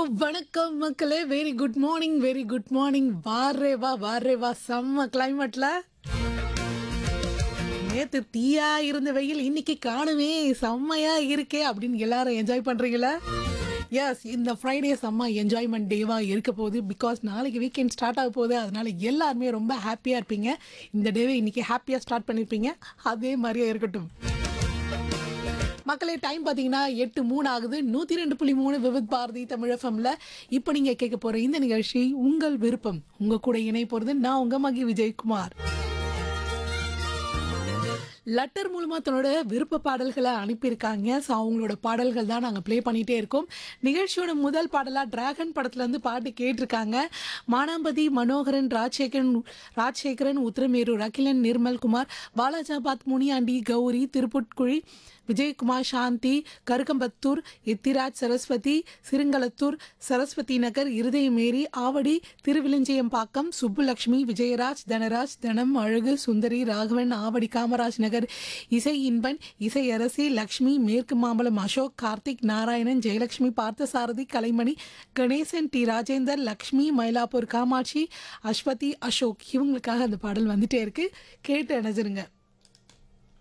வணக்கம் மக்களே very good morning very good morning வாரே வா வாரே வா செம்ம கிளைமேட்ல நேத்து தீயா இருந்த வெயில் இன்னைக்கு காணுமே செம்மையா இருக்கே அப்படின்னு எல்லாரும் என்ஜாய் பண்றீங்களா எஸ் இந்த ஃப்ரைடே செம்ம என்ஜாய்மெண்ட் டேவா இருக்க போகுது பிகாஸ் நாளைக்கு வீக்கெண்ட் ஸ்டார்ட் ஆக போகுது அதனால எல்லாருமே ரொம்ப ஹாப்பியா இருப்பீங்க இந்த டேவை இன்னைக்கு ஹாப்பியா ஸ்டார்ட் பண்ணிருப்பீங்க அதே மாதிரியே இருக்கட்டும் மக்களே டைம் பார்த்தீங்கன்னா எட்டு மூணு ஆகுது நூற்றி ரெண்டு புள்ளி மூணு விவித் பாரதி தமிழ் எஃப்எம்ல இப்போ நீங்கள் கேட்க போகிற இந்த நிகழ்ச்சி உங்கள் விருப்பம் உங்கள் கூட இணை போகிறது நான் உங்கள் மகி விஜயகுமார் லெட்டர் மூலமாக தன்னோட விருப்ப பாடல்களை அனுப்பியிருக்காங்க ஸோ அவங்களோட பாடல்கள் தான் நாங்கள் ப்ளே பண்ணிகிட்டே இருக்கோம் நிகழ்ச்சியோட முதல் பாடலாக டிராகன் படத்துலேருந்து பாட்டு கேட்டிருக்காங்க மானாம்பதி மனோகரன் ராஜசேகரன் ராஜசேகரன் உத்திரமேரூர் அகிலன் நிர்மல்குமார் பாலாஜாபாத் முனியாண்டி கௌரி திருப்புட்குழி விஜயகுமார் சாந்தி கருக்கம்பத்தூர் எத்திராஜ் சரஸ்வதி சிறுங்களத்தூர் சரஸ்வதி நகர் இருதயமேரி ஆவடி திருவிலிஞ்சயம்பாக்கம் சுப்புலட்சுமி விஜயராஜ் தனராஜ் தனம் அழகு சுந்தரி ராகவன் ஆவடி காமராஜ் நகர் இசை இன்பன் இசை அரசி லக்ஷ்மி மேற்கு மாம்பலம் அசோக் கார்த்திக் நாராயணன் ஜெயலட்சுமி பார்த்தசாரதி கலைமணி கணேசன் டி ராஜேந்தர் லக்ஷ்மி மயிலாப்பூர் காமாட்சி அஸ்வதி அசோக் இவங்களுக்காக அந்த பாடல் வந்துட்டே இருக்கு கேட்டு அணைஞ்சிருங்க